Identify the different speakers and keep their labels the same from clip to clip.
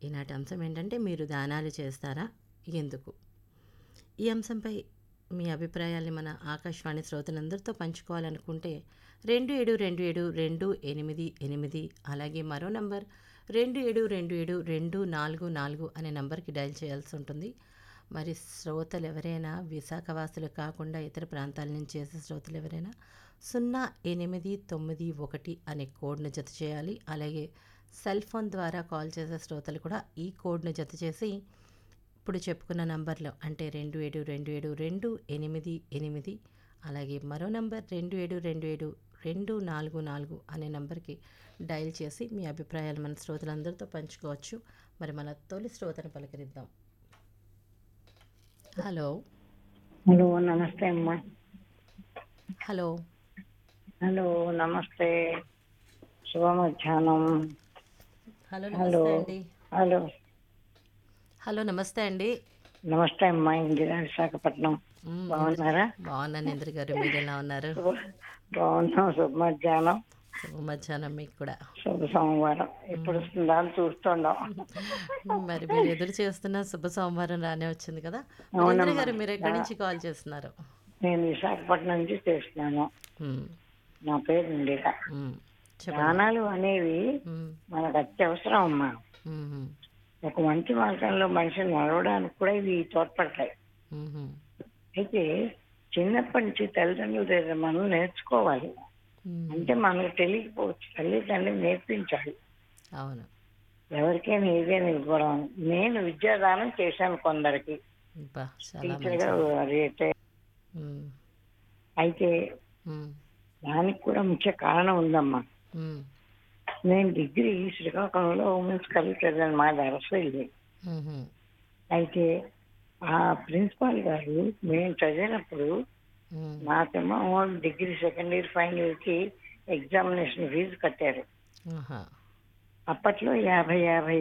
Speaker 1: ఈనాటి అంశం ఏంటంటే మీరు దానాలు చేస్తారా ఎందుకు ఈ అంశంపై మీ అభిప్రాయాల్ని మన ఆకాశవాణి శ్రోతలందరితో పంచుకోవాలనుకుంటే రెండు ఏడు రెండు ఏడు రెండు ఎనిమిది ఎనిమిది అలాగే మరో నంబర్ రెండు ఏడు రెండు ఏడు రెండు నాలుగు నాలుగు అనే నంబర్కి డయల్ చేయాల్సి ఉంటుంది మరి శ్రోతలు ఎవరైనా విశాఖవాసులు కాకుండా ఇతర ప్రాంతాల నుంచి చేసే శ్రోతలు ఎవరైనా సున్నా ఎనిమిది తొమ్మిది ఒకటి అనే కోడ్ను జత చేయాలి అలాగే సెల్ ఫోన్ ద్వారా కాల్ చేసే శ్రోతలు కూడా ఈ కోడ్ను జత చేసి ఇప్పుడు చెప్పుకున్న నంబర్లో అంటే రెండు ఏడు రెండు ఏడు రెండు ఎనిమిది ఎనిమిది అలాగే మరో నంబర్ రెండు ఏడు రెండు ఏడు రెండు నాలుగు నాలుగు అనే నంబర్కి డయల్ చేసి మీ అభిప్రాయాలు మన శ్రోతలందరితో పంచుకోవచ్చు మరి మన తొలి శ్రోతను పలకరిద్దాం హలో
Speaker 2: హలో నమస్తే అమ్మా
Speaker 1: హలో
Speaker 2: హలో నమస్తే శుభ మధ్యాహ్నం
Speaker 1: హలో
Speaker 2: హలో
Speaker 1: నమస్తే అండి
Speaker 2: హలో
Speaker 1: హలో నమస్తే అండి
Speaker 2: నమస్తే అమ్మా ఇందిరా విశాఖపట్నం
Speaker 1: మ్మ్,
Speaker 2: బాగున్నారా
Speaker 1: బాగున్నాను ఇంద్ర గారు మీరు ఎలా ఉన్నారు
Speaker 2: శుభ- బాగున్నాం శుభ మధ్యాహ్నం
Speaker 1: శుభ మధ్యాహ్నం మీకు కూడా
Speaker 2: శుభ సోమవారం ఎప్పుడు వస్తుందా అని చూస్తున్నాం
Speaker 1: మరి మీరు ఎదురు చేస్తున్న శుభ సోమవారం రానే వచ్చింది కదా మరి ఇంద్ర గారు మీరు ఎక్కడి నుంచి కాల్ చేస్తున్నారు
Speaker 2: నేను విశాఖపట్నం నుంచి చేస్తున్నాను
Speaker 1: మ్మ్,
Speaker 2: నా పేరు ఇందిరా
Speaker 1: మ్మ్, చెప్పండి
Speaker 2: దానాలు అనేవి
Speaker 1: మ్మ్,
Speaker 2: మనకు అత్యవసరం అమ్మా
Speaker 1: మ్మ్, మ్మ్,
Speaker 2: ఒక మంచి మార్గంలో మనిషిని నడవడానికి కూడా ఇవి తోడ్పడతాయి
Speaker 1: మ్మ్,
Speaker 2: అయితే చిన్నప్పటి నుంచి తల్లిదండ్రుల దగ్గర మనం నేర్చుకోవాలి
Speaker 1: మ్మ్.
Speaker 2: అంటే మనకు తెలియకపోవచ్చు తల్లిదండ్రులు నేర్పించాలి
Speaker 1: అవును
Speaker 2: ఎవరికైనా ఏదైనా ఇవ్వడం నేను విద్యాదానం చేశాను కొందరికి
Speaker 1: బా చాలా
Speaker 2: టీచర్ గా
Speaker 1: మంచిది
Speaker 2: అయితే
Speaker 1: మ్మ్,
Speaker 2: అయితే
Speaker 1: మ్మ్,
Speaker 2: దానికి కూడా ముఖ్య కారణం ఉందమ్మా
Speaker 1: మ్మ్,
Speaker 2: నేను డిగ్రీ శ్రీకాకుళంలో ఉమెన్స్ కాలేజ్ చదివాను మా దరసలు
Speaker 1: మ్మ్,
Speaker 2: అయితే ఆ ప్రిన్సిపాల్ గారు మేము చదివినప్పుడు
Speaker 1: మ్మ్,
Speaker 2: నాకేమో degree second year final year కి ఎగ్జామినేషన్ ఫీజు కట్టారు
Speaker 1: ఆహా,
Speaker 2: అప్పట్లో యాభై యాభై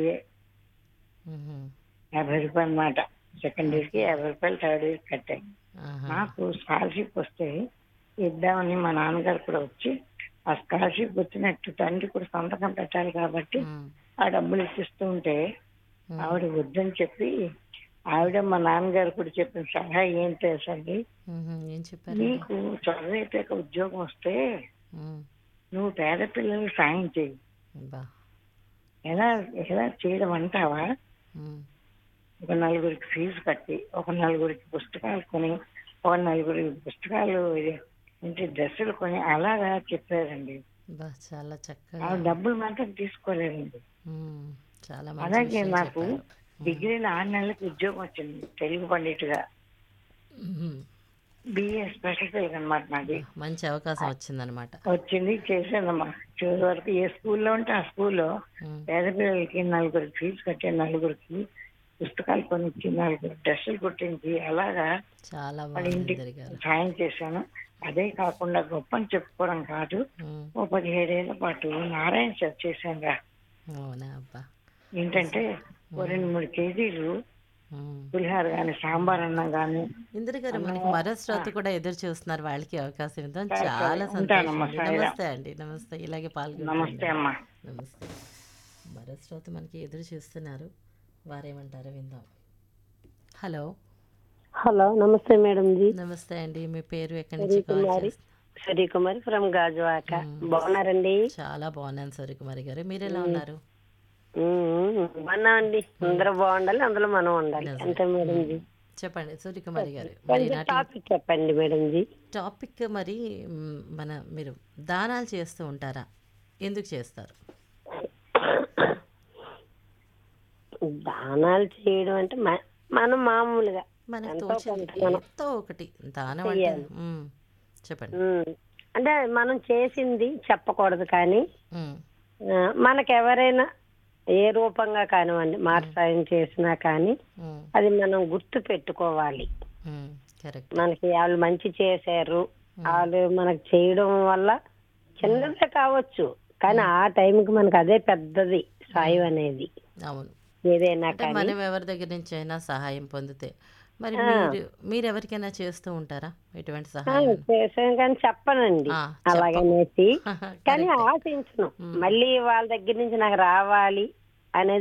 Speaker 1: మ్మ్,
Speaker 2: యాభై రూపాయలు అన్నమాట సెకండ్ ఇయర్ కి యాభై రూపాయలు థర్డ్ ఇయర్ కట్టాయి
Speaker 1: ఆహా,
Speaker 2: నాకు స్కాలర్షిప్ వస్తే ఇద్దామని మా నాన్నగారు కూడా వచ్చి ఆ స్కాలర్షిప్ వచ్చినట్టు తండ్రి కూడా సంతకం పెట్టాలి కాబట్టి
Speaker 1: మ్మ్,
Speaker 2: ఆ డబ్బులు ఇచ్చిస్తూ ఉంటే ఆవిడ వద్దని చెప్పి ఆవిడ మా నాన్నగారు కూడా చెప్పిన సలహా ఏం తెలుసండి
Speaker 1: మ్మ్, ఏం చెప్పారు
Speaker 2: నీకు చదువు అయిపోయాక ఉద్యోగం వస్తే
Speaker 1: మ్మ్,
Speaker 2: నువ్వు పేద పిల్లలకు సాయం చేయి
Speaker 1: బా
Speaker 2: ఎలా ఎలా చేయడం అంటావా
Speaker 1: మ్మ్,
Speaker 2: ఒక నలుగురికి ఫీజు కట్టి ఒక నలుగురికి పుస్తకాలు కొని ఒక నలుగురికి పుస్తకాలు ఇంటి డ్రెస్సులు కొని అలాగా చెప్పారండి
Speaker 1: బా చాలా
Speaker 2: ఆ
Speaker 1: చక్కగా
Speaker 2: డబ్బులు మాత్రం తీసుకోలేదండి
Speaker 1: మ్మ్, చాలా మంచి
Speaker 2: అలాగే
Speaker 1: విషయం
Speaker 2: నాకు
Speaker 1: చెప్పారు
Speaker 2: డిగ్రీలో ఆరు నెలలకు ఉద్యోగం వచ్చింది తెలుగు పండితుగా
Speaker 1: మ్మ్.
Speaker 2: బిఏ స్పెషల్ తెలుగు అనమాట నాది
Speaker 1: మంచి అవకాశం వచ్చిందనమాట
Speaker 2: వచ్చింది చేశానమ్మా చివరి వరకు ఏ స్కూల్లో ఉంటే ఆ స్కూల్లో పేద పిల్లలకి నలుగురికి ఫీజు కట్టి నలుగురికి పుస్తకాలు కొనిచ్చి నలుగురు డ్రెస్సులు కుట్టించి అలాగా
Speaker 1: చాలా
Speaker 2: వాళ్ళ
Speaker 1: బాగుంది
Speaker 2: ఇంటికి
Speaker 1: జరిగారు
Speaker 2: సాయం చేశాను అదే కాకుండా గొప్ప అని చెప్పుకోవడం కాదు
Speaker 1: ఉమ్,
Speaker 2: ఓ పదిహేడేళ్ల పాటు నారాయణ సార్ చేశాను రా
Speaker 1: అవునా అబ్బా
Speaker 2: ఏంటంటే ఓ రెండు మూడు కేజీలు
Speaker 1: ఉమ్.
Speaker 2: పులిహార కానీ సాంబార్ అన్నం కానీ
Speaker 1: ఇందిర గారు మనకి మరో శ్రోత కూడా ఎదురు చూస్తున్నారు వాళ్ళకి అవకాశం ఇద్దాం
Speaker 2: సరే,
Speaker 1: చాలా
Speaker 2: సరే.
Speaker 1: సంతోషం
Speaker 2: ఉంటానమ్మా,
Speaker 1: అండి.
Speaker 2: సాయిరామ్.
Speaker 1: నమస్తే అండి నమస్తే ఇలాగే పాల్గొంటాను
Speaker 2: నమస్తే అమ్మా
Speaker 1: నమస్తే మరో శ్రోత మనకి ఎదురు చూస్తున్నారు వారేమంటారో విందాం హలో
Speaker 3: హలో నమస్తే మేడం జీ
Speaker 1: నమస్తే అండి మీ పేరు ఎక్కడి నుంచి కాల్
Speaker 3: కుమారి
Speaker 1: చేస్తున్నారు
Speaker 3: సరి కుమారి ఫ్రమ్ గాజువాక బాగున్నారండి
Speaker 1: చాలా బాగున్నాను సూర్యకుమారి గారు మీరు ఎలా ఉన్నారు
Speaker 3: ఉమ్, బాగున్నామండి అందరూ బాగుండాలి అందులో మనం ఉండాలి
Speaker 1: నిజమే.
Speaker 3: అంతే మేడం జీ
Speaker 1: చెప్పండి సూర్యకుమారి గారు మరి
Speaker 3: కొంచెం
Speaker 1: నాటి
Speaker 3: టాపిక్ చెప్పండి మేడం జీ
Speaker 1: టాపిక్ మరి మ్, మన మీరు దానాలు చేస్తూ ఉంటారా ఎందుకు చేస్తారు
Speaker 3: దానాలు చేయడం అంటే మ- మనం మామూలుగా
Speaker 1: మనకు
Speaker 3: ఎంతో
Speaker 1: తోచింది
Speaker 3: కొంత మనం
Speaker 1: ఎంతో ఒకటి దానం అంటే మ్, చెప్పండి
Speaker 3: ఉమ్, అంటే మనం చేసింది చెప్పకూడదు కానీ
Speaker 1: మ్,
Speaker 3: ఆ, మనకెవరైనా ఏ రూపంగా కానివ్వండి మాట సాయం చేసినా కానీ
Speaker 1: మ్,
Speaker 3: అది మనం గుర్తు పెట్టుకోవాలి
Speaker 1: మ్, కరెక్ట్
Speaker 3: మనకి వాళ్ళు మంచి చేశారు వాళ్ళు మనకు చేయడం వల్ల చిన్నదే కావచ్చు కానీ ఆ టైంకి మనకు అదే పెద్దది సాయం అనేది
Speaker 1: అవును
Speaker 3: ఏదైనా
Speaker 1: అంటే
Speaker 3: కానీ
Speaker 1: మనం ఎవరి దగ్గర నుంచి అయినా సహాయం పొందితే మరి మీరు మీరు ఎవరికైనా చేస్తూ ఉంటారా ఎటువంటి
Speaker 3: ఆ,
Speaker 1: సహాయం
Speaker 3: చేశాను కానీ చెప్పనండి
Speaker 1: ఆ,
Speaker 3: అలాగనేసి కానీ
Speaker 1: కరెక్టే.
Speaker 3: ఆశించను మళ్ళీ వాళ్ళ దగ్గర నుంచి నాకు రావాలి అనేది